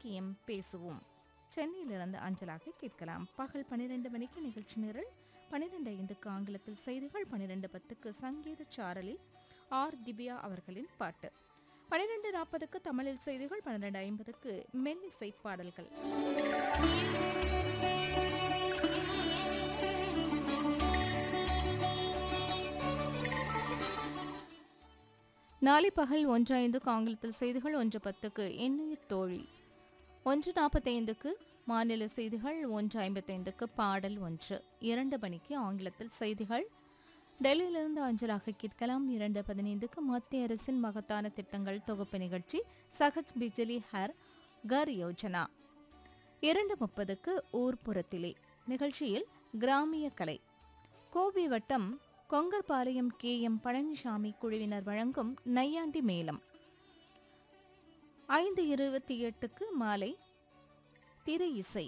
இலக்கியம் பேசுவோம் சென்னையிலிருந்து அஞ்சலாக கேட்கலாம் பகல் பன்னிரண்டு மணிக்கு நிகழ்ச்சி நிரல் பன்னிரெண்டு ஐந்துக்கு ஆங்கிலத்தில் செய்திகள் பன்னிரெண்டு பத்துக்கு சங்கீத சாரலில் ஆர் திவ்யா அவர்களின் பாட்டு பன்னிரெண்டு நாற்பதுக்கு தமிழில் செய்திகள் பன்னிரெண்டு ஐம்பதுக்கு மெல்லிசை பாடல்கள் நாளை பகல் ஒன்று ஐந்துக்கு ஆங்கிலத்தில் செய்திகள் ஒன்று பத்துக்கு எண்ணுயிர் தோழி ஒன்று நாற்பத்தைந்துக்கு மாநில செய்திகள் ஒன்று ஐம்பத்தைந்துக்கு பாடல் ஒன்று இரண்டு மணிக்கு ஆங்கிலத்தில் செய்திகள் டெல்லியிலிருந்து அஞ்சலாக கேட்கலாம் இரண்டு பதினைந்துக்கு மத்திய அரசின் மகத்தான திட்டங்கள் தொகுப்பு நிகழ்ச்சி சகஜ் பிஜலி ஹர் கர் யோஜனா இரண்டு முப்பதுக்கு ஊர்ப்புறத்திலே நிகழ்ச்சியில் கிராமிய கலை கோபி வட்டம் கொங்கர்பாளையம் கே எம் பழனிசாமி குழுவினர் வழங்கும் நையாண்டி மேளம் ஐந்து இருபத்தி எட்டுக்கு மாலை திரை இசை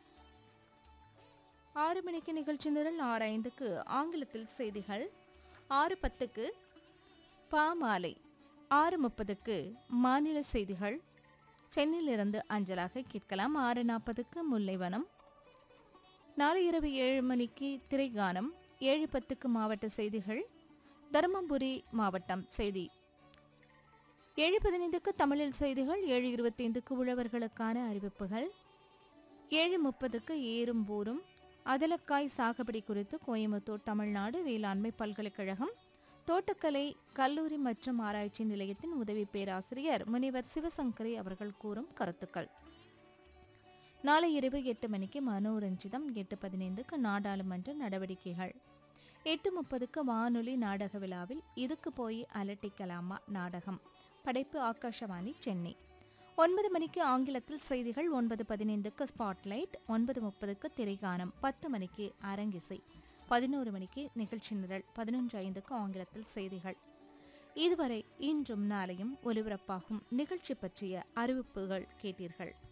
ஆறு மணிக்கு நிகழ்ச்சி நிரல் ஆறு ஐந்துக்கு ஆங்கிலத்தில் செய்திகள் ஆறு பத்துக்கு பாமாலை ஆறு முப்பதுக்கு மாநில செய்திகள் சென்னையிலிருந்து அஞ்சலாக கேட்கலாம் ஆறு நாற்பதுக்கு முல்லைவனம் நாளை இரவு ஏழு மணிக்கு திரைகானம் ஏழு பத்துக்கு மாவட்ட செய்திகள் தருமபுரி மாவட்டம் செய்தி ஏழு பதினைந்துக்கு தமிழில் செய்திகள் ஏழு இருபத்தைந்துக்கு உழவர்களுக்கான அறிவிப்புகள் ஏழு முப்பதுக்கு ஏறும் போரும் அதலக்காய் சாகுபடி குறித்து கோயம்புத்தூர் தமிழ்நாடு வேளாண்மை பல்கலைக்கழகம் தோட்டக்கலை கல்லூரி மற்றும் ஆராய்ச்சி நிலையத்தின் உதவி பேராசிரியர் முனிவர் சிவசங்கரி அவர்கள் கூறும் கருத்துக்கள் நாளை இரவு எட்டு மணிக்கு மனோரஞ்சிதம் எட்டு பதினைந்துக்கு நாடாளுமன்ற நடவடிக்கைகள் எட்டு முப்பதுக்கு வானொலி நாடக விழாவில் இதுக்கு போய் அலட்டிக்கலாமா நாடகம் படைப்பு ஆகாஷவாணி சென்னை ஒன்பது மணிக்கு ஆங்கிலத்தில் செய்திகள் ஒன்பது பதினைந்துக்கு ஸ்பாட்லைட் ஒன்பது முப்பதுக்கு திரைகானம் பத்து மணிக்கு அரங்கிசை பதினோரு மணிக்கு நிகழ்ச்சி நிரல் பதினொன்று ஐந்துக்கு ஆங்கிலத்தில் செய்திகள் இதுவரை இன்றும் நாளையும் ஒலிபரப்பாகும் நிகழ்ச்சி பற்றிய அறிவிப்புகள் கேட்டீர்கள்